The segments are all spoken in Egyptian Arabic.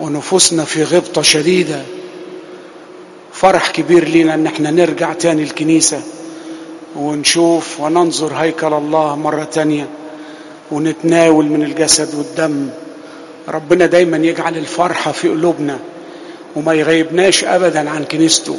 ونفوسنا في غبطة شديدة فرح كبير لينا ان احنا نرجع تاني الكنيسة ونشوف وننظر هيكل الله مرة تانية ونتناول من الجسد والدم ربنا دايما يجعل الفرحة في قلوبنا وما يغيبناش ابدا عن كنيسته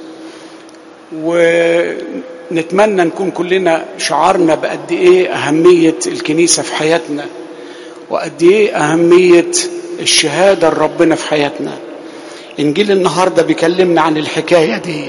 ونتمنى نكون كلنا شعرنا بقد ايه اهمية الكنيسة في حياتنا وقد ايه اهمية الشهادة لربنا في حياتنا انجيل النهارده بيكلمنا عن الحكاية دي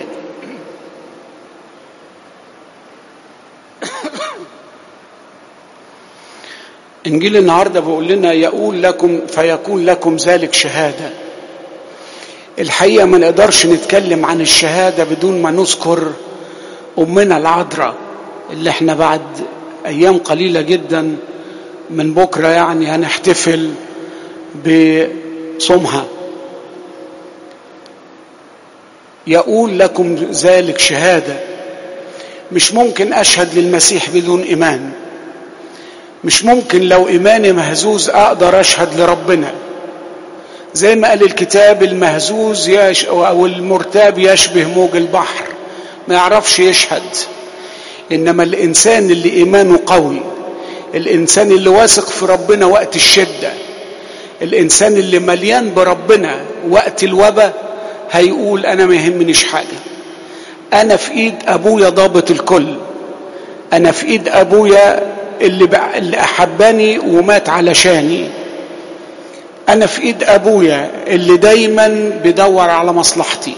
انجيل النهارده بيقول لنا يقول لكم فيكون لكم ذلك شهاده الحقيقه ما نقدرش نتكلم عن الشهاده بدون ما نذكر امنا العذراء اللي احنا بعد ايام قليله جدا من بكره يعني هنحتفل بصومها يقول لكم ذلك شهاده مش ممكن اشهد للمسيح بدون ايمان مش ممكن لو ايماني مهزوز اقدر اشهد لربنا زي ما قال الكتاب المهزوز يش او المرتاب يشبه موج البحر ما يعرفش يشهد انما الانسان اللي ايمانه قوي الانسان اللي واثق في ربنا وقت الشده الانسان اللي مليان بربنا وقت الوباء هيقول انا ما يهمنيش حاجه انا في ايد ابويا ضابط الكل انا في ايد ابويا اللي, اللي احبني ومات علشاني انا في ايد ابويا اللي دايما بيدور على مصلحتي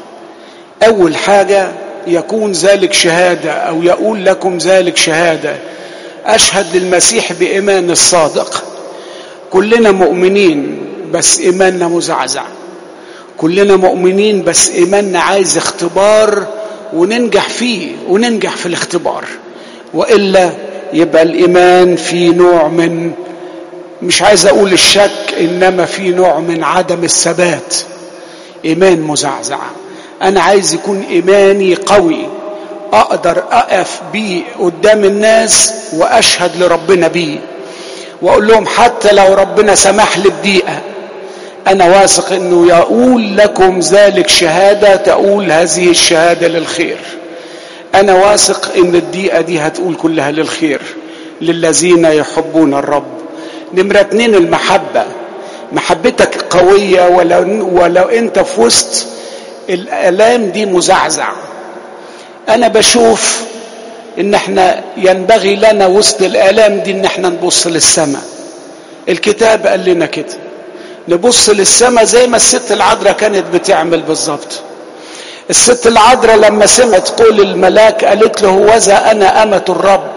اول حاجه يكون ذلك شهاده او يقول لكم ذلك شهاده اشهد للمسيح بايمان الصادق كلنا مؤمنين بس ايماننا مزعزع كلنا مؤمنين بس ايماننا عايز اختبار وننجح فيه وننجح في الاختبار والا يبقى الايمان في نوع من مش عايز اقول الشك انما في نوع من عدم الثبات ايمان مزعزع انا عايز يكون ايماني قوي اقدر اقف بيه قدام الناس واشهد لربنا بيه واقول لهم حتى لو ربنا سمح لي بدقيقه انا واثق انه يقول لكم ذلك شهاده تقول هذه الشهاده للخير انا واثق ان الدقيقه دي هتقول كلها للخير للذين يحبون الرب نمره اتنين المحبه محبتك قويه ولو, ولو انت في وسط الالام دي مزعزع انا بشوف ان احنا ينبغي لنا وسط الالام دي ان احنا نبص للسماء الكتاب قال لنا كده نبص للسماء زي ما الست العذراء كانت بتعمل بالظبط الست العذراء لما سمعت قول الملاك قالت له وذا انا امه الرب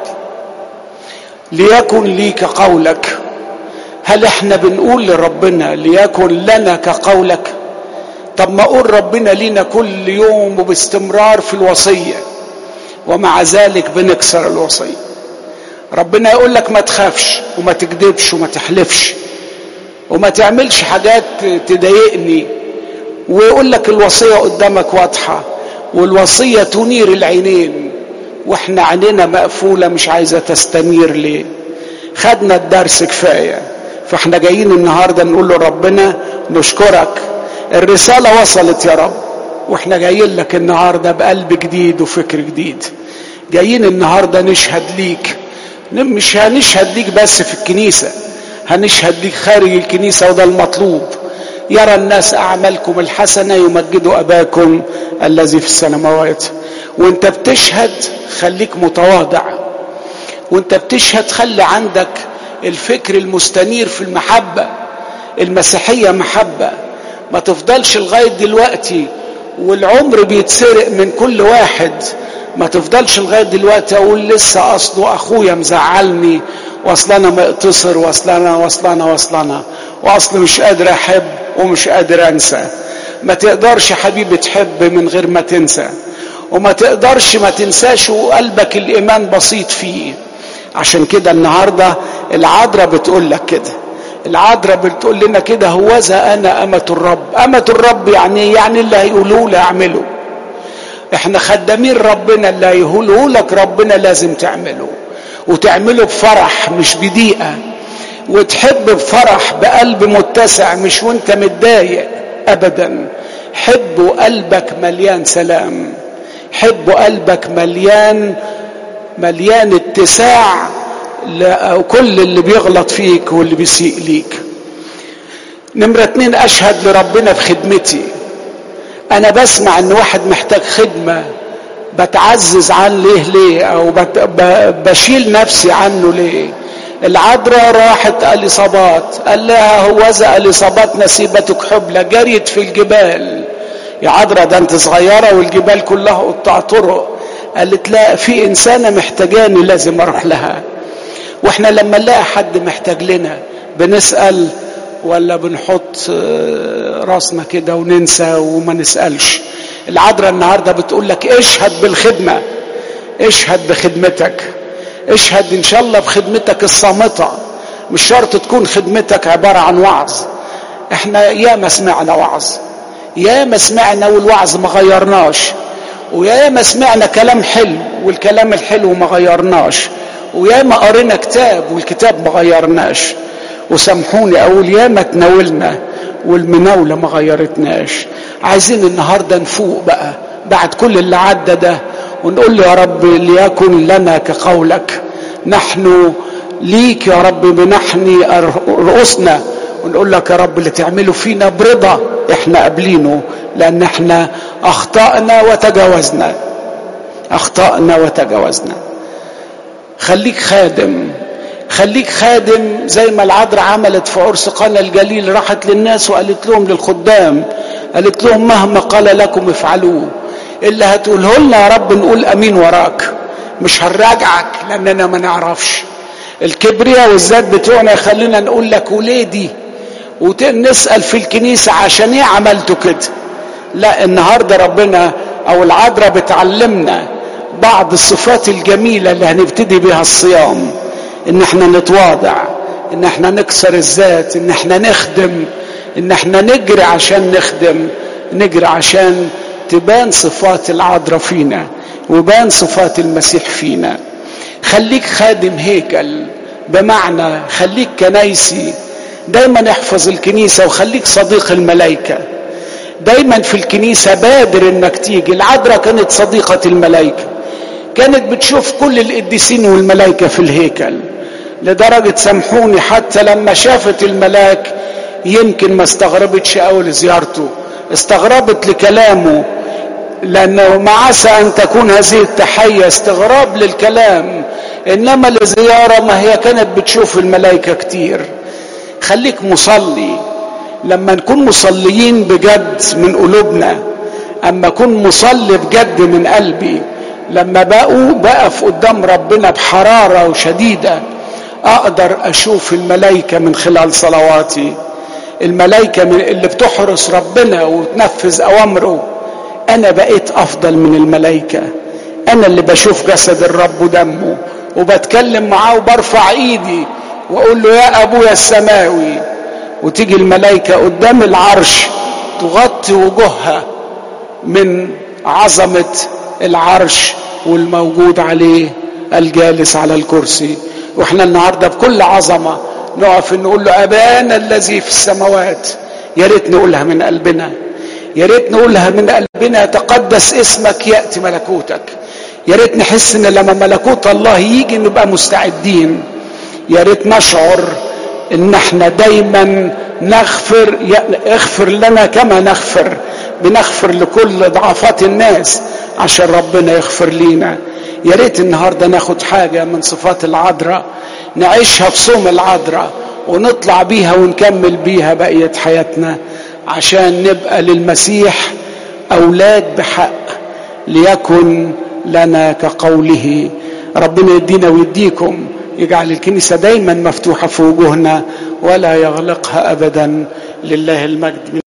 ليكن لي كقولك هل احنا بنقول لربنا ليكن لنا كقولك طب ما اقول ربنا لينا كل يوم وباستمرار في الوصيه ومع ذلك بنكسر الوصيه ربنا يقول لك ما تخافش وما تكذبش وما تحلفش وما تعملش حاجات تضايقني ويقول لك الوصيه قدامك واضحه والوصيه تنير العينين واحنا عينينا مقفوله مش عايزه تستنير ليه خدنا الدرس كفايه فاحنا جايين النهارده نقول له ربنا نشكرك الرساله وصلت يا رب واحنا جايين لك النهارده بقلب جديد وفكر جديد جايين النهارده نشهد ليك مش هنشهد ليك بس في الكنيسه هنشهد ليك خارج الكنيسه وده المطلوب يرى الناس اعمالكم الحسنه يمجدوا اباكم الذي في السماوات وانت بتشهد خليك متواضع وانت بتشهد خلي عندك الفكر المستنير في المحبه المسيحيه محبه ما تفضلش لغايه دلوقتي والعمر بيتسرق من كل واحد ما تفضلش لغايه دلوقتي اقول لسه اصله اخويا مزعلني واصل انا مقتصر واصل انا واصل انا واصل انا واصل مش قادر احب ومش قادر انسى ما تقدرش حبيبي تحب من غير ما تنسى وما تقدرش ما تنساش وقلبك الايمان بسيط فيه عشان كده النهارده العذراء بتقول لك كده العذراء بتقول لنا كده هوذا انا امه الرب امه الرب يعني يعني اللي هيقولوه لي اعمله احنا خدامين ربنا اللي هيقوله لك ربنا لازم تعمله وتعمله بفرح مش بضيقه وتحب بفرح بقلب متسع مش وانت متضايق ابدا حب وقلبك مليان سلام حب وقلبك مليان مليان اتساع لكل اللي بيغلط فيك واللي بيسيء ليك نمرة اتنين اشهد لربنا في خدمتي انا بسمع ان واحد محتاج خدمة بتعزز عن ليه ليه او بشيل نفسي عنه ليه العذراء راحت اليصابات قال لها هوذا اليصابات نسيبتك حبلى جريت في الجبال يا عذراء ده انت صغيرة والجبال كلها قطع طرق قالت لا في انسانة محتاجاني لازم اروح لها واحنا لما نلاقي حد محتاج لنا بنسأل ولا بنحط راسنا كده وننسى وما نسألش العذراء النهاردة بتقول لك اشهد بالخدمة اشهد بخدمتك اشهد ان شاء الله بخدمتك الصامتة مش شرط تكون خدمتك عبارة عن وعظ احنا ياما سمعنا وعظ ياما سمعنا والوعظ ما غيرناش وياما سمعنا كلام حلو والكلام الحلو ما غيرناش وياما قرينا كتاب والكتاب ما غيرناش وسامحوني اقول ياما تناولنا والمناوله ما غيرتناش عايزين النهارده نفوق بقى بعد كل اللي عدى ده ونقول له يا رب ليكن لنا كقولك نحن ليك يا رب بنحني رؤوسنا ونقول لك يا رب اللي تعمله فينا برضا احنا قابلينه لان احنا اخطأنا وتجاوزنا اخطأنا وتجاوزنا خليك خادم خليك خادم زي ما العذراء عملت في عرس قنا الجليل راحت للناس وقالت لهم للخدام قالت لهم مهما قال لكم افعلوه اللي هتقوله لنا يا رب نقول امين وراك مش هنراجعك لاننا ما نعرفش الكبرياء والذات بتوعنا يخلينا نقول لك ولادي ونسال في الكنيسه عشان ايه عملتوا كده لا النهارده ربنا او العذراء بتعلمنا بعض الصفات الجميله اللي هنبتدي بها الصيام ان احنا نتواضع ان احنا نكسر الذات ان احنا نخدم ان احنا نجري عشان نخدم نجري عشان تبان صفات العذراء فينا وبان صفات المسيح فينا خليك خادم هيكل بمعنى خليك كنايسي دايما احفظ الكنيسة وخليك صديق الملائكة دايما في الكنيسة بادر انك تيجي العذراء كانت صديقة الملائكة كانت بتشوف كل القديسين والملائكة في الهيكل لدرجة سامحوني حتى لما شافت الملاك يمكن ما استغربتش أول لزيارته استغربت لكلامه لأنه ما عسى أن تكون هذه التحية استغراب للكلام إنما لزيارة ما هي كانت بتشوف الملائكة كتير خليك مصلي لما نكون مصليين بجد من قلوبنا أما أكون مصلي بجد من قلبي لما بقوا بقف قدام ربنا بحرارة وشديدة أقدر أشوف الملائكة من خلال صلواتي الملائكة من اللي بتحرس ربنا وتنفذ أوامره أنا بقيت أفضل من الملائكة أنا اللي بشوف جسد الرب ودمه وبتكلم معاه وبرفع إيدي وأقول له يا أبويا السماوي وتيجي الملائكة قدام العرش تغطي وجوهها من عظمة العرش والموجود عليه الجالس على الكرسي واحنا النهارده بكل عظمه نقف نقول له ابانا الذي في السماوات يا ريت نقولها من قلبنا يا ريت نقولها من قلبنا تقدس اسمك ياتي ملكوتك يا ريت نحس ان لما ملكوت الله يجي نبقى مستعدين يا ريت نشعر ان احنا دايما نغفر اغفر لنا كما نغفر بنغفر لكل ضعفات الناس عشان ربنا يغفر لينا يا ريت النهارده ناخد حاجه من صفات العذراء نعيشها في صوم العذراء ونطلع بيها ونكمل بيها بقيه حياتنا عشان نبقى للمسيح اولاد بحق ليكن لنا كقوله ربنا يدينا ويديكم يجعل الكنيسه دايما مفتوحه في وجوهنا ولا يغلقها ابدا لله المجد